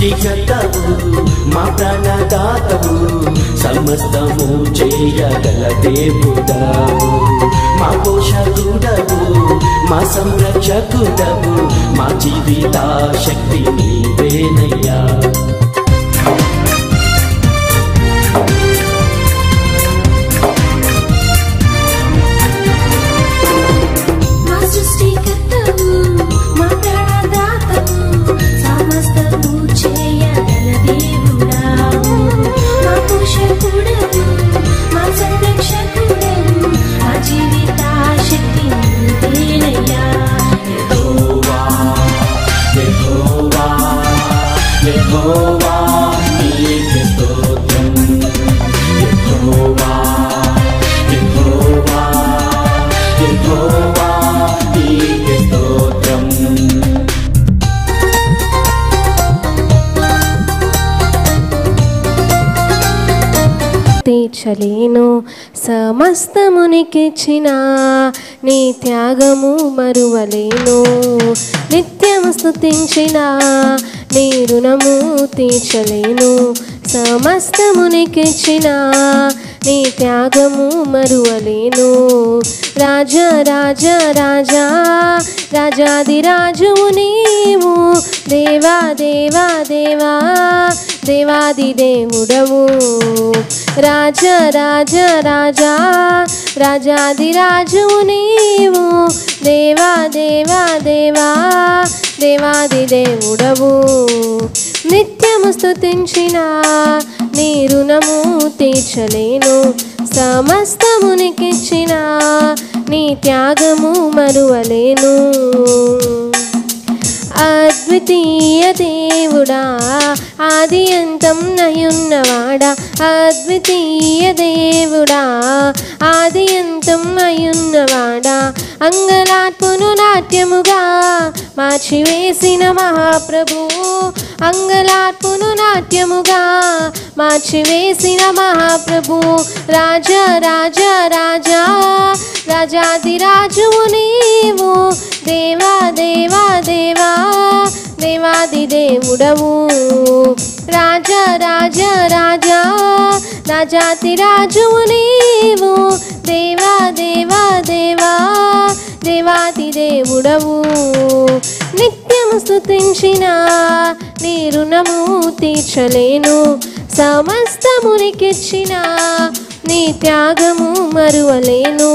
సృష్టికర్తవు మా ప్రాణదాతవు సమస్తము చేయగల దేవుడవు మా పోషకుడవు మా సంరక్షకుడవు మా జీవిత శక్తి నీవేనయ్యా మా సృష్టికర్తవు మా ప్రాణదాతవు సమస్తము చేయగల దేవుడావు మా పోషకుడవు మా సంరక్షకుడవు మా జీవిత శక్తి నీవేనయ్యా యెహోవా యెహోవా యెహోవా నీకే స్తోత్రం యెహోవా యెహోవా యెహోవా నీకే స్తోత్రం తీర్చలేను సమస్తమునికిచ్చిన నీ త్యాగము మరువలేను నిత్యము స్తుతించిన నీ రుణము తీర్చలేను సమస్తమునికిచ్చిన నీ త్యాగము మరువలేను రాజా రాజా రాజా రాజాది రాజువు నీవు దేవా దేవా దేవా దేవాది దేవుడవు రాజ రాజ రాజా రాజాది రాజువు నీవు దేవా దేవా దేవా దేవాది దేవుడవు నిత్యము స్తుతించిన నీ రుణము తీర్చలేను సమస్తమునికిచ్చిన నీ త్యాగము మరువలేను అద్వితీయ దేవుడా ఆది అంతం నయున్నవాడా అద్వితీయ దేవుడా ఆది అంతం అయున్నవాడా అంగలార్పును నాట్యముగా మార్చివేసిన మహాప్రభు అంగలార్పును నాట్యముగా మార్చివేసిన మహాప్రభు రాజా రాజా రాజా రాజాది రాజువు నీవు దేవా దేవా దేవా దేవాది దేవుడవు రాజా రాజా రాజా రాజాతి రాజువు నీవు దేవా దేవా దేవా దేవాది దేవుడవు నిత్యము స్తుతించిన నీ రుణము తీర్చలేను సమస్తమునికిచ్చిన నీ త్యాగము మరువలేను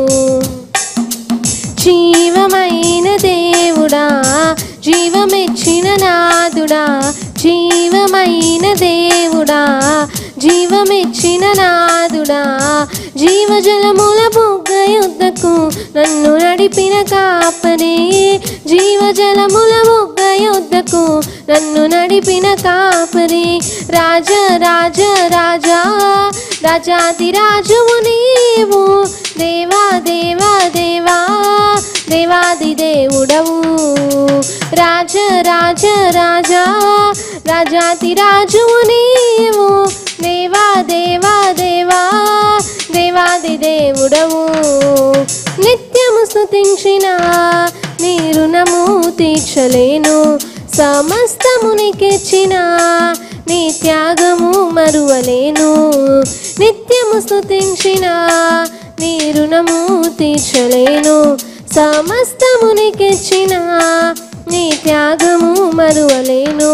జీవమైన దేవుడా జీవమెచ్చిన నాదుడా జీవమైన దేవుడా జీవమెచ్చిన నాదుడా జీవజలముల బుగ్గ యుద్ధకు నన్ను నడిపిన కాపరే జీవజలముల బుగ్గ యుద్ధకు నన్ను నడిపిన కాపరే రాజ రాజ రాజా రాజాది రాజువు నీవు దేవా దేవా దేవా దేవాది దేవుడవు రాజ రాజ రాజా రాజాతి రాజువు నీవు దేవా దేవా దేవా దేవాది దేవుడవు నిత్యము స్తుతించిన నీ రుణము తీర్చలేను సమస్తమునికిచ్చిన నీ త్యాగము మరువలేను నిత్యము స్తుతించిన నీ రుణము తీర్చలేను సమస్తమునికిచ్చిన నీ త్యాగము మరువలేను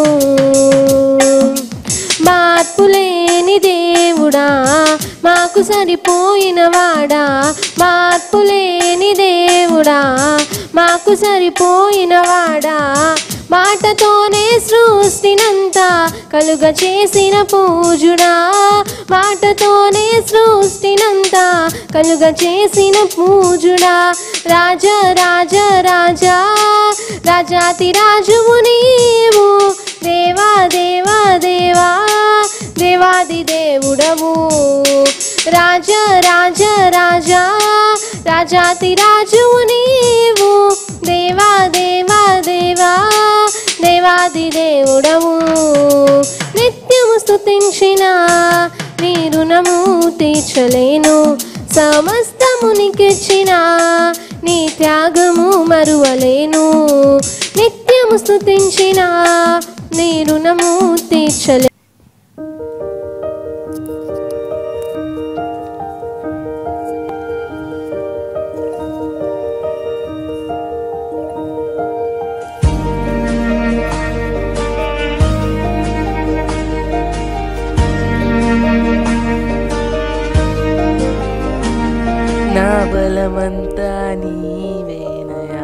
మార్పులేని దేవుడా మాకు సరిపోయిన వాడా మార్పులేని దేవుడా మాకు సరిపోయిన వాడా మాటతోనే సృష్టినంతా కలుగ చేసిన పూజుడా మాటతోనే సృష్టినంతా కలుగ చేసిన పూజుడా రాజ రాజ రాజా రాజాతి రాజువు నీవు దేవా దేవా దేవా దేవాది దేవుడవు రాజ రాజ రాజా రాజాతి రాజువు నీవు దేవా దేవా దేవా దేవాది దేవుడవు నిత్యము స్తుతించిన నీ రుణము తీర్చలేను సమస్తమునికిచ్చిన నీ త్యాగము మరువలేను నిత్యము స్తుతించిన నీ రుణము తీర్చలే నా బలమంతా నీవేనయా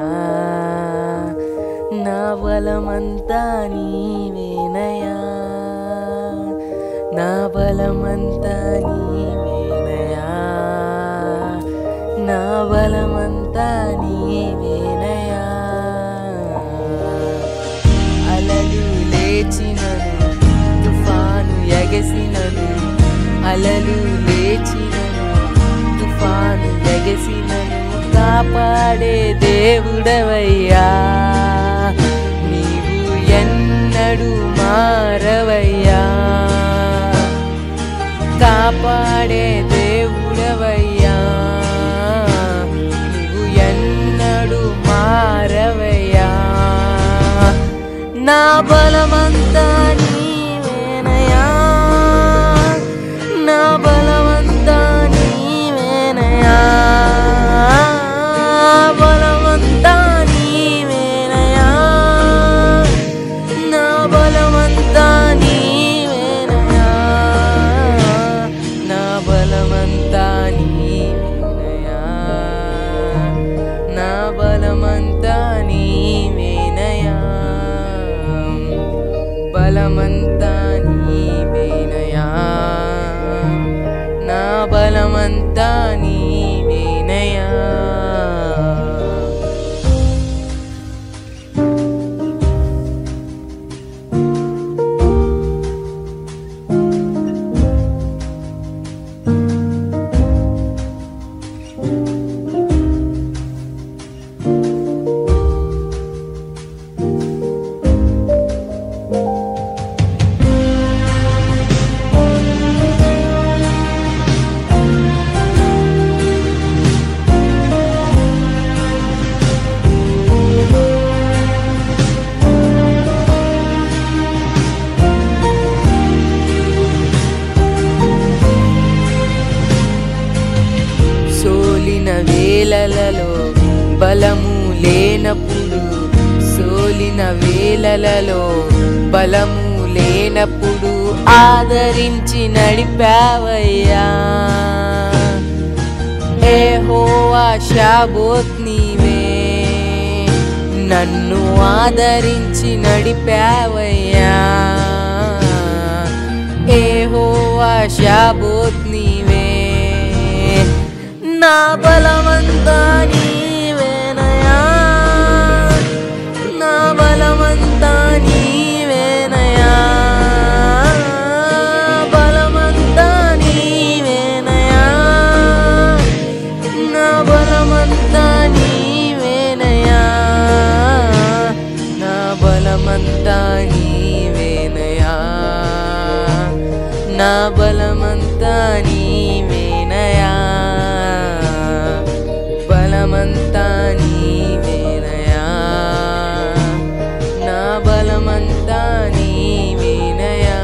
నా బలమంతా నీవేనయా నా బలమంతా నీవేనయా నా బలమంతా నీవేనయా అలలు లేచినను తుఫాను ఎగసినను అలలు లేచినను తుఫాను ఎగసినను కాపాడే దేవుడవయ్యా నీవు ఎన్నడు మారవయ్యా కాపాడే దేవుడవయ్యా నీవు ఎన్నడు మారవయ్యా నా బలమంతా నీవేనయా నా బలమంతా నీవేనయా బలమంతా నీవేనయా నా బలమంతా నీవేనయా నా బలమంతా నీవేనయా నా బలమంతా నీవేనయా బలమంతా నీవేనయా నా బలమంతా నీవేనయా సోలిన వేలలలో బలము లేనప్పుడు సోలిన వేలలలో బలము లేనప్పుడు ఆదరించి నడిపావయ్యా ఏ హోవా షాబోత్ నీవే నన్ను ఆదరించి నడిపావయ్యా ఏ హోవా షాబోత్ నీవే నా బలమంతా నీవేనయా నా బలమంతా నీవేనయా బలమంతా నీవేనయా నా బలమంతా నీవేనయా నా బలమంతా నీవేనయా నా బలమంతా నీవేనయా బలమంతా నీవేనయా నా బలమంతా నీవేనయా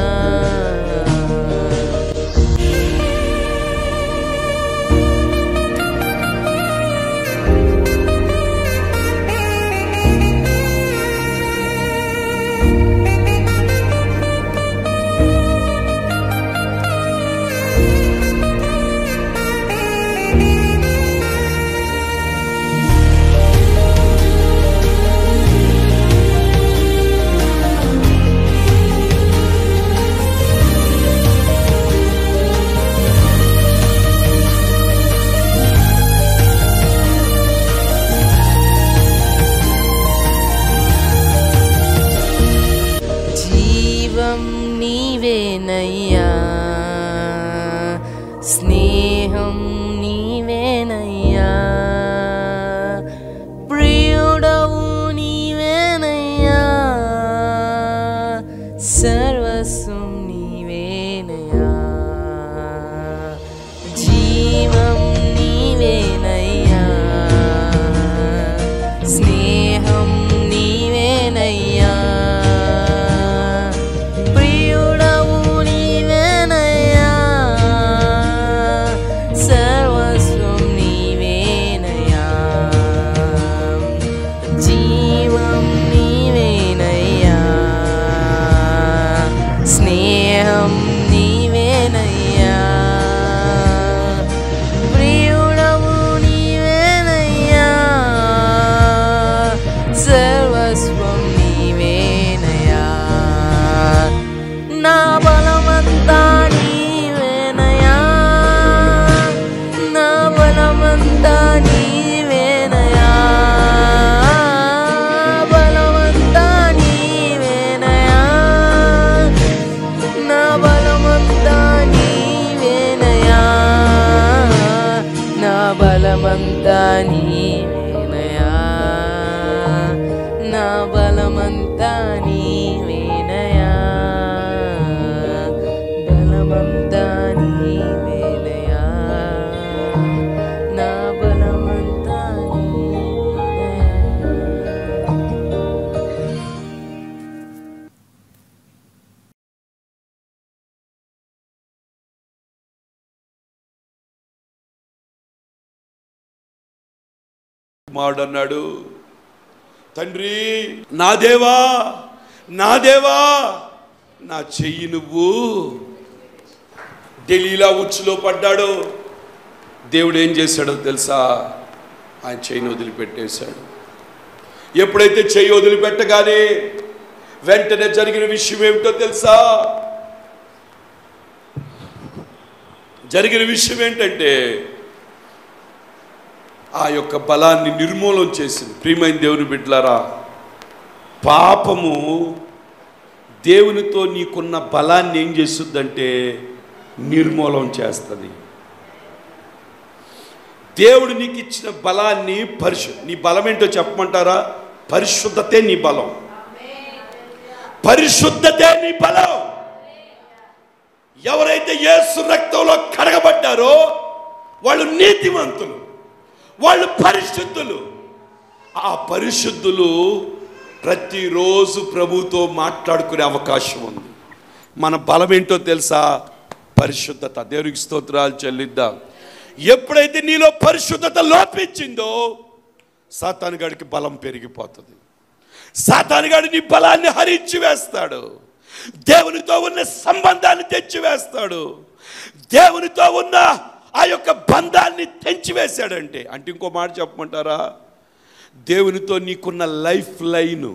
కుమారుడు అన్నాడు తండ్రి నా దేవా నా దేవా నా చెయ్యి నువ్వు ఢిల్లీలో ఉచ్చులో పడ్డాడు దేవుడు ఏం చేశాడో తెలుసా ఆయన చెయ్యిని వదిలిపెట్టేశాడు ఎప్పుడైతే చెయ్యి వదిలిపెట్టగానే వెంటనే జరిగిన విషయం ఏమిటో తెలుసా జరిగిన విషయం ఏంటంటే ఆ యొక్క బలాన్ని నిర్మూలన చేసింది ప్రియమైన దేవుని బిడ్డలారా పాపము దేవునితో నీకున్న బలాన్ని ఏం చేస్తుందంటే నిర్మూలన చేస్తుంది దేవుడు నీకు ఇచ్చిన బలాన్ని పరిశు నీ బలం ఏంటో చెప్పమంటారా పరిశుద్ధతే నీ బలం పరిశుద్ధతే నీ బలం ఎవరైతే యేసు రక్తంలో కడగబడ్డారో వాళ్ళు నీతివంతులు వాళ్ళు పరిశుద్ధులు ఆ పరిశుద్ధులు ప్రతిరోజు ప్రభుతో మాట్లాడుకునే అవకాశం ఉంది మన బలం ఏంటో తెలుసా పరిశుద్ధత దేవునికి స్తోత్రాలు చెల్లిద్దాం ఎప్పుడైతే నీలో పరిశుద్ధత లోపించిందో సాతానుగాడికి బలం పెరిగిపోతుంది సాతానుగాడు నీ బలాన్ని హరించి వేస్తాడు దేవునితో ఉన్న సంబంధాన్ని తెచ్చివేస్తాడు దేవునితో ఉన్న ఆ యొక్క బంధాన్ని తెంచివేశాడంటే అంటే ఇంకో మాట చెప్పమంటారా దేవునితో నీకున్న లైఫ్ లైను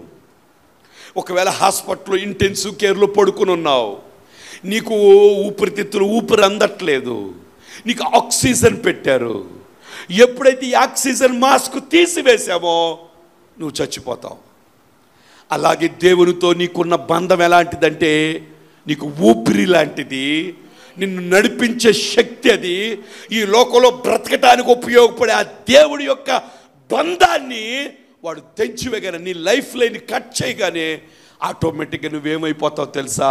ఒకవేళ హాస్పిటల్లో ఇంటెన్సివ్ కేర్లో పడుకుని ఉన్నావు నీకు ఊపిరితిత్తులు ఊపిరి అందట్లేదు నీకు ఆక్సిజన్ పెట్టారు ఎప్పుడైతే ఈ ఆక్సిజన్ మాస్క్ తీసివేశామో నువ్వు చచ్చిపోతావు అలాగే దేవునితో నీకున్న బంధం ఎలాంటిదంటే నీకు ఊపిరి లాంటిది నిన్ను నడిపించే శక్తి అది ఈ లోకంలో బ్రతకటానికి ఉపయోగపడే ఆ దేవుడి యొక్క బంధాన్ని వాడు తెంచివేగానే నీ లైఫ్ లైన్ కట్ చేయగానే ఆటోమేటిక్గా నువ్వేమైపోతావు తెలుసా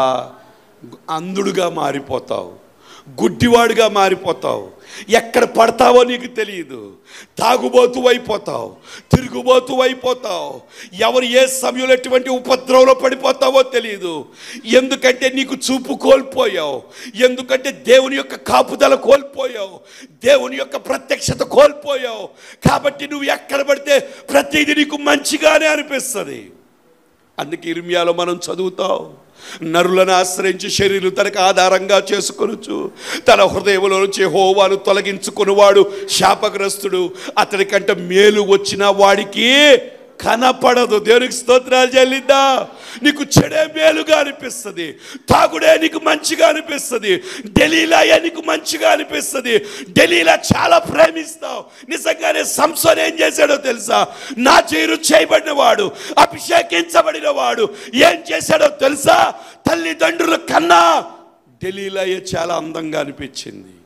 అంధుడుగా మారిపోతావు గుడ్డివాడుగా మారిపోతావు ఎక్కడ పడతావో నీకు తెలియదు తాగుబోతు అయిపోతావు తిరుగుబోతు అయిపోతావు ఎవరు ఏ సమయంలో ఎటువంటి ఉపద్రవంలో పడిపోతావో తెలియదు ఎందుకంటే నీకు చూపు కోల్పోయావు ఎందుకంటే దేవుని యొక్క కాపుదల కోల్పోయావు దేవుని యొక్క ప్రత్యక్షత కోల్పోయావు కాబట్టి నువ్వు ఎక్కడ పడితే ప్రతిదీ నీకు మంచిగానే అనిపిస్తుంది అందుకే ఇర్మియాలో మనం చదువుతాం నరులను ఆశ్రయించి శరీరం తనకు ఆధారంగా చేసుకొనొచ్చు తన హృదయంలో నుంచి హోవాను తొలగించుకునివాడు శాపగ్రస్తుడు అతడి కంటే మేలు వచ్చిన వాడికి కనపడదు దేవునికి స్తోత్రాలు చెల్లిద్దా నీకు చెడే మేలుగా అనిపిస్తుంది తాగుడే నీకు మంచిగా అనిపిస్తుంది ఢిల్లీలాయే నీకు మంచిగా అనిపిస్తుంది ఢిల్లీలా చాలా ప్రేమిస్తావు నిజంగానే సంసోన్ ఏం చేశాడో తెలుసా నా చేరు చేయబడిన వాడు అభిషేకించబడిన వాడు ఏం చేశాడో తెలుసా తల్లిదండ్రుల కన్నా ఢిల్లీలాయే చాలా అందంగా అనిపించింది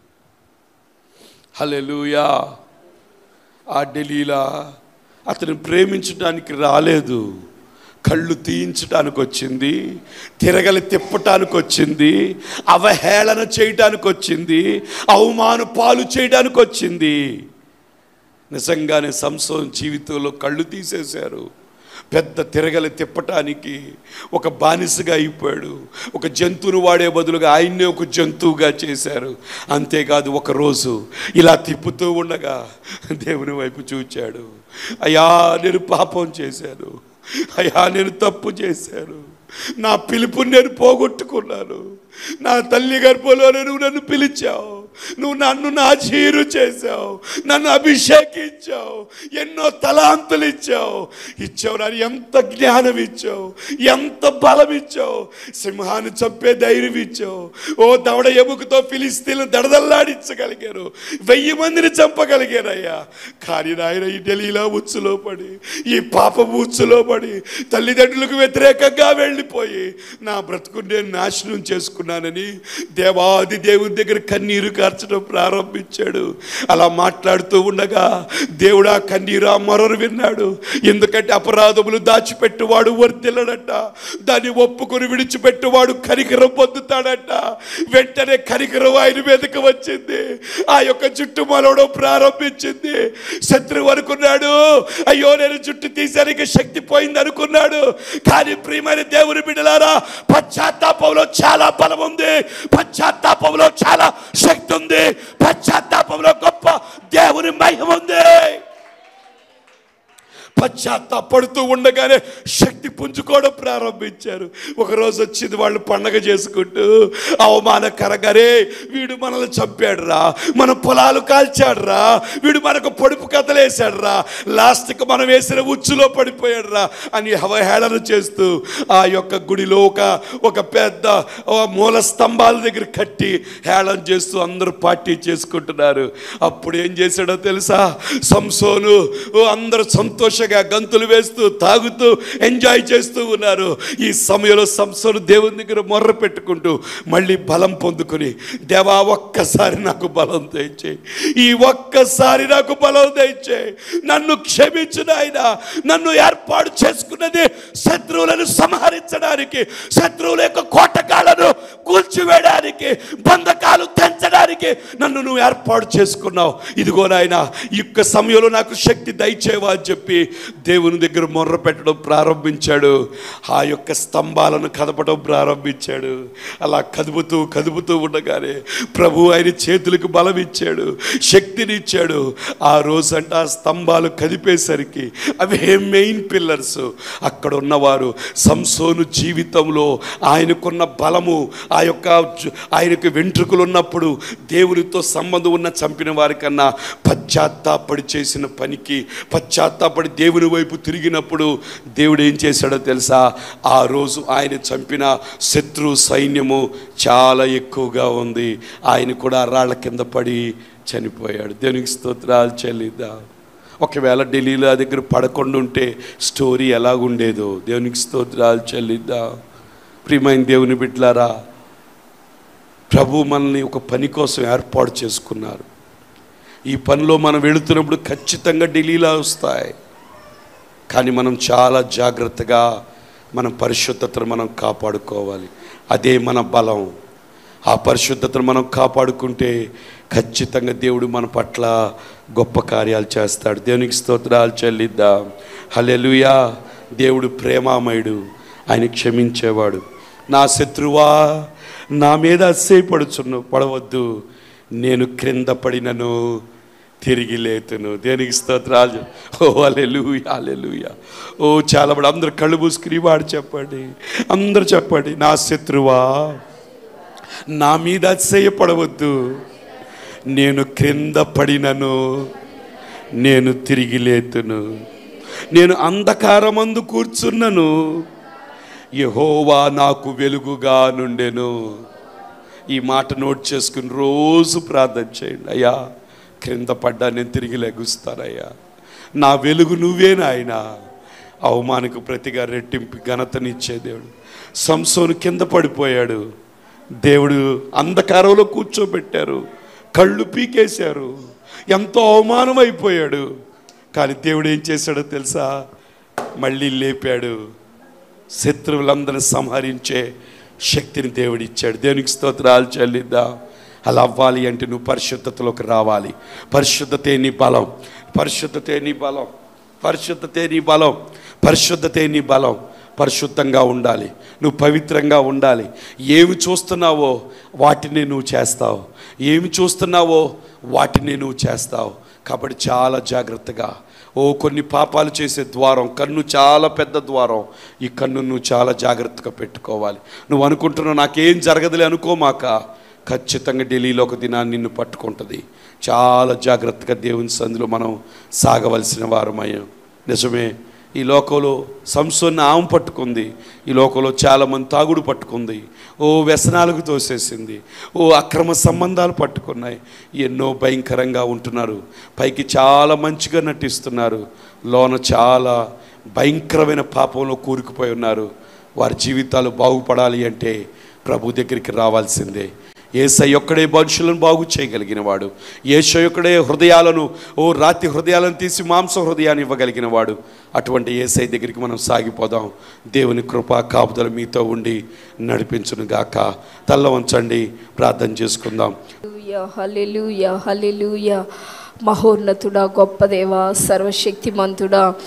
హల్లెలూయా ఆ ఢిల్లీలా అతను ప్రేమించడానికి రాలేదు కళ్ళు తీయించడానికి వచ్చింది తిరగలి తిప్పటానికి వచ్చింది అవహేళన చేయటానికి వచ్చింది అవమాన పాలు చేయడానికి వచ్చింది నిజంగానే సంసోన్ జీవితంలో కళ్ళు తీసేశారు పెద్ద తిరగలి తిప్పటానికి ఒక బానిసగా అయిపోయాడు ఒక జంతువును వాడే బదులుగా ఆయన్నే ఒక జంతువుగా చేశారు అంతేకాదు ఒకరోజు ఇలా తిప్పుతూ ఉండగా దేవుని వైపు చూచాడు అయ్యా నేను పాపం చేశాను అయ్యా నేను తప్పు చేశాను నా పిలుపుని నేను పోగొట్టుకున్నాను నా తల్లి గర్భంలో నువ్వు నన్ను పిలిచావు నువ్వు నన్ను నా చీరు చేశావు నన్ను అభిషేకించావు ఎన్నో తలాంతులు ఇచ్చావు ఇచ్చావు నాకు ఎంత జ్ఞానం ఇచ్చావు ఎంత బలం ఇచ్చావు సింహాన్ని చంపే ధైర్యం ఇచ్చావు ఓ దవడ ఎముకతో ఫిలిస్తీన్లు దడదల్లాడించగలిగారు వెయ్యి మందిని చంపగలిగారయ్యా కానీ నాయన ఈ ఢిల్లీలో ఉచ్చులో పడి ఈ పాప ఉచ్చులో పడి తల్లిదండ్రులకు వ్యతిరేకంగా వెళ్ళిపోయి నా బ్రతుకు నేను నాశనం చేసుకున్నానని దేవాది దేవుని దగ్గర కన్నీరు కార్చడం ప్రారంభించాడు అలా మాట్లాడుతూ ఉండగా దేవుడు ఆ కన్నీరు ఆ మొరరు విన్నాడు ఎందుకంటే అపరాధములు దాచిపెట్టువాడు వర్తిల్లడట దాన్ని ఒప్పుకొని విడిచిపెట్టువాడు కనికరం పొందుతాడట వెంటనే కనికరం ఆయన మీదకి వచ్చింది ఆ యొక్క జుట్టు మనవడం ప్రారంభించింది శత్రువు అనుకున్నాడు అయ్యో నేను జుట్టు తీసానికి శక్తి పోయింది అనుకున్నాడు కానీ ప్రియమైన దేవుని బిడ్డలారా పశ్చాత్తాపంలో చాలా బలం ఉంది పశ్చాత్తాపంలో చాలా శక్తి ఉంది పశ్చాత్తాపంలో గొప్ప దేవుని మహిమ ఉంది పశ్చాత్తాపడుతూ ఉండగానే శక్తి పుంజుకోవడం ప్రారంభించారు ఒకరోజు వచ్చింది వాళ్ళు పండగ చేసుకుంటూ అవమానకరంగానే వీడు మనల్ని చంపాడు రా మన పొలాలు కాల్చాడు రా వీడు మనకు పొడుపు కథలు వేశాడు రా లాస్ట్కి మనం వేసిన ఉచ్చులో పడిపోయాడు రా అని అవహేళన చేస్తూ ఆ యొక్క గుడిలో ఒక ఒక పెద్ద ఓ మూల స్తంభాల దగ్గర కట్టి హేళన చేస్తూ అందరూ పార్టీ చేసుకుంటున్నారు అప్పుడు ఏం చేశాడో తెలుసా సంసోను ఓ అందరూ సంతోషంగా గంతులు వేస్తూ తాగుతూ ఎంజాయ్ చేస్తూ ఉన్నారు ఈ సమయంలో సంసోను దేవుని దగ్గర మొర్ర పెట్టుకుంటూ మళ్ళీ బలం పొందుకొని దేవా ఒక్కసారి నాకు బలం దయచేయి ఈ ఒక్కసారి నాకు బలం దయచేయి నన్ను క్షమించు నాయన నన్ను ఏర్పాటు చేసుకున్నది శత్రువులను సంహరించడానికి శత్రువుల యొక్క కోటకాలను కూల్చివేయడానికి బంధకాలు తెంచడానికి నన్ను నువ్వు ఏర్పాటు చేసుకున్నావు ఇదిగో నాయన ఈ యొక్క సమయంలో నాకు శక్తి దయచేవా అని చెప్పి దేవుని దగ్గర మొర్ర పెట్టడం ప్రారంభించాడు ఆ యొక్క స్తంభాలను కదపడం ప్రారంభించాడు అలా కదుపుతూ కదుపుతూ ఉండగానే ప్రభు ఆయన చేతులకు బలం ఇచ్చాడు శక్తిని ఇచ్చాడు ఆ రోజంట ఆ స్తంభాలు కదిపేసరికి అవి మెయిన్ పిల్లర్స్ అక్కడ ఉన్నవారు సంసోను జీవితంలో ఆయనకున్న బలము ఆ యొక్క జు- ఆయనకు వెంట్రుకలు ఉన్నప్పుడు దేవునితో సంబంధం ఉన్న చంపిన వారికన్నా పశ్చాత్తాపడి చేసిన పనికి పశ్చాత్తాపడి దేవుని వైపు తిరిగినప్పుడు దేవుడు ఏం చేశాడో తెలుసా ఆ రోజు ఆయన చంపిన శత్రు సైన్యము చాలా ఎక్కువగా ఉంది ఆయన కూడా రాళ్ల కింద పడి చనిపోయాడు దేవునికి స్తోత్రాలు చెల్లిద్దాం ఒకవేళ ఢిల్లీలో ఆ దగ్గర పడకుండా ఉంటే స్టోరీ ఎలాగుండేదో దేవునికి స్తోత్రాలు చెల్లిద్దాం ప్రియమైన దేవుని బిడ్లారా ప్రభు మనల్ని ఒక పని కోసం ఏర్పాటు చేసుకున్నారు ఈ పనిలో మనం వెళుతున్నప్పుడు ఖచ్చితంగా ఢిల్లీలో వస్తాయి కానీ మనం చాలా జాగ్రత్తగా మన పరిశుద్ధతను మనం కాపాడుకోవాలి అదే మన బలం ఆ పరిశుద్ధతను మనం కాపాడుకుంటే ఖచ్చితంగా దేవుడు మన పట్ల గొప్ప కార్యాలు చేస్తాడు దేవునికి స్తోత్రాలు చెల్లిద్దాం హల్లెలూయా దేవుడు ప్రేమామయుడు ఆయన క్షమించేవాడు నా శత్రువా నా మీద అస్సేపడుచున్న పడవద్దు నేను క్రింద పడినను తిరిగి లేతును దేనికి స్తోత్రాలు ఓ అలెలుయ అలెలుయ ఓ చాలా మంది అందరు కళ్ళు మూసుకుని వాడు చెప్పండి అందరు చెప్పండి నా శత్రువా నా మీద అతిశయపడవద్దు నేను క్రింద పడినను నేను తిరిగి లేతును నేను అంధకారమందు కూర్చున్నను యహోవా నాకు వెలుగుగా నుండెను ఈ మాట నోట్ చేసుకుని రోజు ప్రార్థన చేయండి అయ్యా క్రింద పడ్డా నేను తిరిగి లెగుస్తానయ్యా నా వెలుగు నువ్వే నాయనా అవమానకు ప్రతిగా రెట్టింపు ఘనతనిచ్చే దేవుడు సంసోను కింద పడిపోయాడు దేవుడు అంధకారంలో కూర్చోబెట్టారు కళ్ళు పీకేశారు ఎంతో అవమానం అయిపోయాడు కానీ దేవుడు ఏం చేశాడో తెలుసా మళ్ళీ లేపాడు శత్రువులందరిని సంహరించే శక్తిని దేవుడు ఇచ్చాడు దేవునికి స్తోత్రాలు చెల్లిద్దాం అలా అవ్వాలి అంటే నువ్వు పరిశుద్ధతలోకి రావాలి పరిశుద్ధతే నీ బలం పరిశుద్ధతే నీ బలం పరిశుద్ధతే నీ బలం పరిశుద్ధతే నీ బలం పరిశుద్ధంగా ఉండాలి నువ్వు పవిత్రంగా ఉండాలి ఏమి చూస్తున్నావో వాటిని నువ్వు చేస్తావు ఏమి చూస్తున్నావో వాటిని నువ్వు చేస్తావు కాబట్టి చాలా జాగ్రత్తగా ఓ కొన్ని పాపాలు చేసే ద్వారం కన్ను చాలా పెద్ద ద్వారం ఈ కన్ను నువ్వు చాలా జాగ్రత్తగా పెట్టుకోవాలి నువ్వు అనుకుంటున్నావు నాకేం జరగదులే అనుకోమాక ఖచ్చితంగా ఢిల్లీలో ఒక దినాన్ని నిన్ను పట్టుకుంటుంది చాలా జాగ్రత్తగా దేవుని సందులో మనం సాగవలసిన వారమయ్యాం నిజమే ఈ లోకంలో సంసోన్ని ఆమె పట్టుకుంది ఈ లోకంలో చాలామంది తాగుడు పట్టుకుంది ఓ వ్యసనాలకు తోసేసింది ఓ అక్రమ సంబంధాలు పట్టుకున్నాయి ఎన్నో భయంకరంగా ఉంటున్నారు పైకి చాలా మంచిగా నటిస్తున్నారు లోన చాలా భయంకరమైన పాపంలో కూరుకుపోయి ఉన్నారు వారి జీవితాలు బాగుపడాలి అంటే ప్రభు దగ్గరికి రావాల్సిందే ఏసై ఒక్కడే మనుషులను బాగు చేయగలిగిన వాడు ఏసై ఒక్కడే హృదయాలను ఓ రాతి హృదయాలను తీసి మాంస హృదయాన్ని ఇవ్వగలిగిన వాడు అటువంటి ఏసై దగ్గరికి మనం సాగిపోదాం దేవుని కృప కాపుదల మీతో ఉండి నడిపించును గాక తల్ల వంచండి ప్రార్థన చేసుకుందాం హల్లెలూయా హల్లెలూయా హల్లెలూయా మహోన్నతుడా గొప్ప దేవ సర్వశక్తిమంతుడా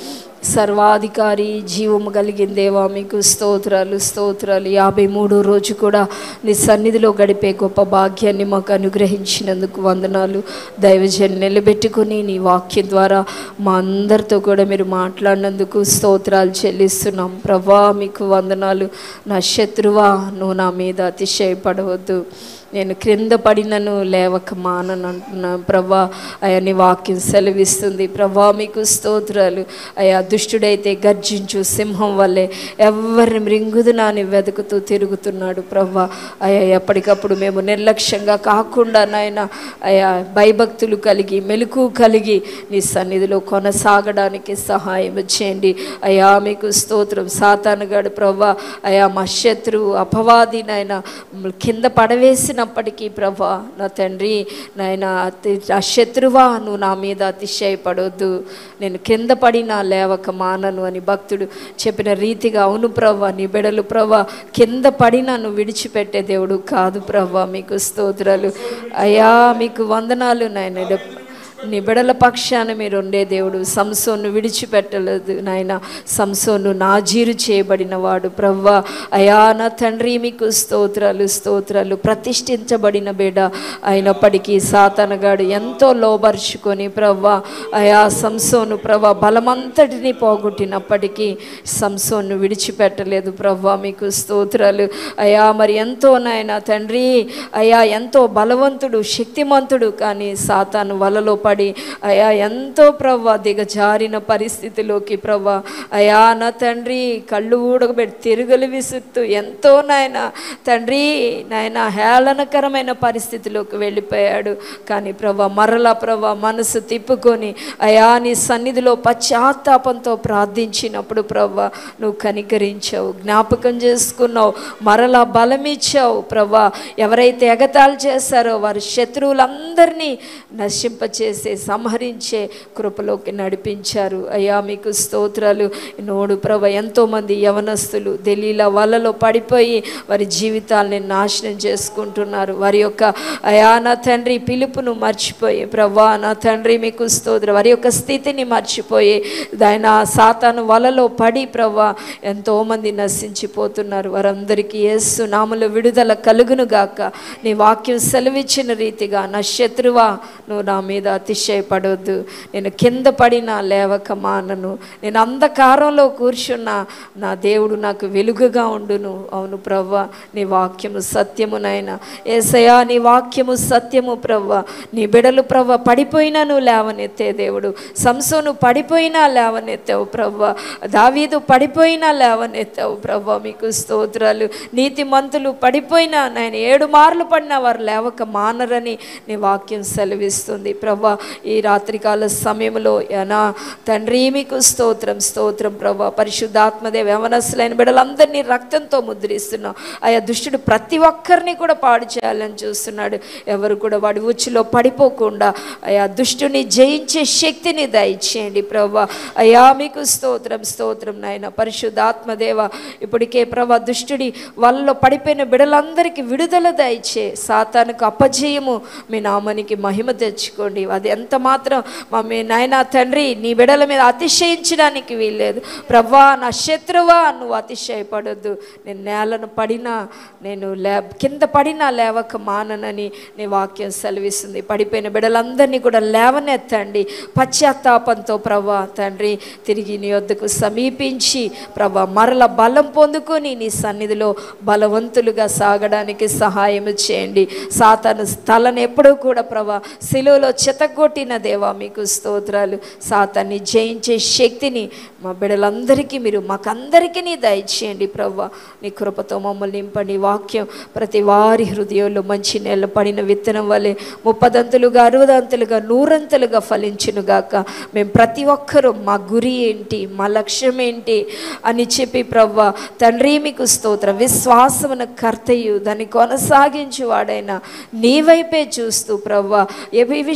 సర్వాధికారి జీవము కలిగిన దేవా మీకు స్తోత్రాలు స్తోత్రాలు యాభై మూడో రోజు కూడా నీ సన్నిధిలో గడిపే గొప్ప భాగ్యాన్ని మాకు అనుగ్రహించినందుకు వందనాలు దైవజన్ నిలబెట్టుకుని నీ వాక్యం ద్వారా మా అందరితో కూడా మీరు మాట్లాడినందుకు స్తోత్రాలు చెల్లిస్తున్నాం ప్రభా మీకు వందనాలు నా శత్రువా నువ్వు నా మీద అతిశయపడవద్దు నేను క్రింద పడినను లేవక మానను అంటున్నా ప్రభా అయా నీ వాక్యం సెలవిస్తుంది ప్రభా మీకు స్తోత్రాలు అయా దుష్టుడైతే గర్జించు సింహం వల్లే ఎవరిని మృంగుదునాని వెతుకుతూ తిరుగుతున్నాడు ప్రభా అయా ఎప్పటికప్పుడు మేము నిర్లక్ష్యంగా కాకుండా నాయన అయా భయభక్తులు కలిగి మెలకు కలిగి నీ సన్నిధిలో కొనసాగడానికి సహాయం చేయండి అయా మీకు స్తోత్రం సాతానుగాడు ప్రభా అయా మా శత్రువు అపవాది నాయన కింద పడవేసినప్పటికీ ప్రభా నా తండ్రి నాయన అతి- ఆ శత్రువా నువ్వు నా మీద అతిశయపడొద్దు నేను కింద పడినా లేవక మానను అని భక్తుడు చెప్పిన రీతిగా అవును ప్రభా నీ బిడలు ప్రభా కింద పడినా నువ్వు విడిచిపెట్టే దేవుడు కాదు ప్రభా మీకు స్తోత్రాలు అయ్యా మీకు వందనాలు నాయన నీ బిడల పక్షాన మీరు ఉండే దేవుడు సంసోను విడిచిపెట్టలేదు నాయన సంసోను నాజీరు చేయబడిన వాడు ప్రవ్వా అయా నా తండ్రి మీకు స్తోత్రాలు స్తోత్రాలు ప్రతిష్ఠించబడిన బిడ అయినప్పటికీ సాతనగాడు ఎంతో లోబరుచుకొని ప్రవ్వా అయా సంసోను ప్రవ్వా బలమంతటిని పోగొట్టినప్పటికీ సంసోను విడిచిపెట్టలేదు ప్రవ్వా మీకు స్తోత్రాలు అయా మరి ఎంతో నాయన తండ్రి అయా ఎంతో బలవంతుడు శక్తిమంతుడు కానీ సాతాను వలలో పడి అయా ఎంతో ప్రవ్వ దిగజారిన పరిస్థితిలోకి ప్రవ్వ అయా నా తండ్రి కళ్ళు ఊడగబెట్టి తిరుగులు విసురుతూ ఎంతో నాయన తండ్రి నాయన హేళనకరమైన పరిస్థితిలోకి వెళ్ళిపోయాడు కానీ ప్రవ్వ మరలా ప్రవ్వ మనసు తిప్పుకొని అయా నీ సన్నిధిలో పశ్చాత్తాపంతో ప్రార్థించినప్పుడు ప్రవ్వ నువ్వు కనికరించావు జ్ఞాపకం చేసుకున్నావు మరలా బలమిచ్చావు ప్రవ్వ ఎవరైతే ఎగతాళి చేశారో వారి శత్రువులందరినీ నశింపచేసే సంహరించే కృపలోకి నడిపించారు అయ్యా మీకు స్తోత్రాలు నోడు ప్రభ ఎంతోమంది యవనస్తులు దలీల వలలో పడిపోయి వారి జీవితాల్ని నాశనం చేసుకుంటున్నారు వారి యొక్క అయా నా తండ్రి పిలుపును మర్చిపోయి ప్రభా నా తండ్రి మీకు స్తోత్రం వారి యొక్క స్థితిని మర్చిపోయి ఆయన సాతాను వలలో పడి ప్రభా ఎంతోమంది నశించిపోతున్నారు వారందరికీ యేసు నామలో విడుదల కలుగును గాక నీ వాక్యం సెలవిచ్చిన రీతిగా నా శత్రువా నువ్వు నా మీద అతిశయపడొద్దు నేను కింద పడినా లేవక మానను నేను అంధకారంలో కూర్చున్నా నా దేవుడు నాకు వెలుగుగా ఉండును అవును ప్రవ్వ నీ వాక్యము సత్యము నాయన ఏసయా నీ వాక్యము సత్యము ప్రవ్వ నీ బిడలు ప్రవ్వ పడిపోయినా నువ్వు లేవనెత్తే దేవుడు సంసోను పడిపోయినా లేవనెత్తావు ప్రవ్వ దావీదు పడిపోయినా లేవనెత్తావు ప్రవ్వ మీకు స్తోత్రాలు నీతి మంతులు పడిపోయినా నాయన ఏడు మార్లు పడినా వారు లేవక మానరని నీ వాక్యం సెలవిస్తుంది ప్రభా ఈ రాత్రికాల సమయంలో నా తండ్రి మీకు స్తోత్రం స్తోత్రం ప్రభా పరిశుద్ధాత్మదేవ యవనస్తులైన బిడ్డలందరినీ రక్తంతో ముద్రిస్తున్నాం ఆయా దుష్టుడు ప్రతి ఒక్కరిని కూడా పాడు చేయాలని చూస్తున్నాడు ఎవరు కూడా వాడి ఉచ్చులో పడిపోకుండా అయా దుష్టుని జయించే శక్తిని దయచేయండి ప్రభా అయా మీకు స్తోత్రం స్తోత్రం నాయన పరిశుద్ధాత్మదేవ ఇప్పటికే ప్రభా దుష్టుడి వాళ్ళలో పడిపోయిన బిడలందరికీ విడుదల దయచే సాతానుకు అపజయము మీ నామానికి మహిమ తెచ్చుకోండి అది ఎంత మాత్రం మా మీ నాయన తండ్రి నీ బిడల మీద అతిశయించడానికి వీల్లేదు ప్రభా నా శత్రువా నువ్వు అతిశయపడొద్దు నేను నేలను పడినా నేను లే కింద పడినా లేవక మాననని నీ వాక్యం సెలవిస్తుంది పడిపోయిన బిడలందరినీ కూడా లేవనెత్తండి పశ్చాత్తాపంతో ప్రభా తండ్రి తిరిగి నీ వద్దకు సమీపించి ప్రభా మరల బలం పొందుకొని నీ సన్నిధిలో బలవంతులుగా సాగడానికి సహాయం చేయండి సాతాను స్థలను ఎప్పుడూ కూడా ప్రభా శిలువలో చెతగొట్టిన దేవా మీకు స్తోత్రాలు సాతాన్ని జయించే శక్తిని మా బిడలందరికీ మీరు మాకందరికీ నీ దయచేయండి ప్రభా నీ కృపతో మమ్మల్ని నింపండి వాక్యం ప్రతి వారి హృదయంలో మంచి నెల పడిన విత్తనం వలె ముప్పదంతులుగా అరవదంతులుగా నూరంతులుగా ఫలించునుగాక మేము ప్రతి ఒక్కరూ మా గురి ఏంటి మా లక్ష్యం ఏంటి అని చెప్పి ప్రవ్వ తండ్రి మీకు స్తోత్ర విశ్వాసమున కర్తయు దాన్ని కొనసాగించువాడైనా నీ వైపే చూస్తూ ప్రవ్వ ఏ విషయంలో గురి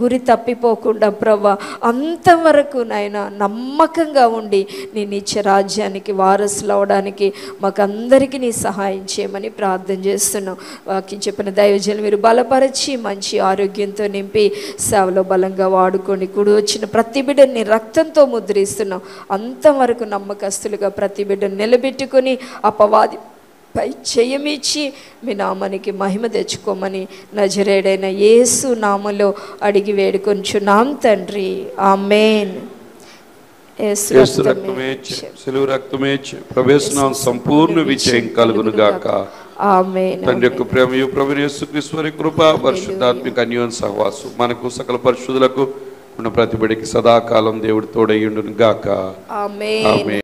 గురి తప్పిపోకుండా ప్రభా అంతవరకు నాయన నమ్మకంగా ఉండి నీ నిత్య రాజ్యానికి వారసులు అవడానికి మాకందరికీ నీ సహాయం చేయమని ప్రార్థన చేస్తున్నాం వాక్యం చెప్పిన దైవజనులు మీరు బలపరిచి మంచి ఆరోగ్యంతో నింపి సేవలో బలంగా వాడుకొని కూడి వచ్చిన ప్రతి బిడ్డని రక్తంతో ముద్రిస్తున్నాం అంతవరకు నమ్మకస్తులుగా ప్రతి బిడ్డను నిలబెట్టుకొని అపవాది పై చెయ్యమిచ్చి మీ నామానికి మహిమ తెచ్చుకోమని నజరేడైన యేసు నామలో అడిగి వేడుకొంచున్నాం తండ్రి ఆమెన్ యేసు యేసు రక్తమే రక్తమే సెలువు రక్తమే ప్రవేశనం సంపూర్ణ విజయం కలుగును గాక ఆమెన్ తండ్రి యొక్క ప్రేమయు ప్రభు యేసుక్రీశ్వరి కృప పరిశుద్ధాత్మిక అన్యోన్ సహవాసు మనకు సకల పరిశుద్ధులకు ఉన్న ప్రతిబడికి సదాకాలం దేవుడి తోడయ్యుండును గాక ఆమెన్ ఆమె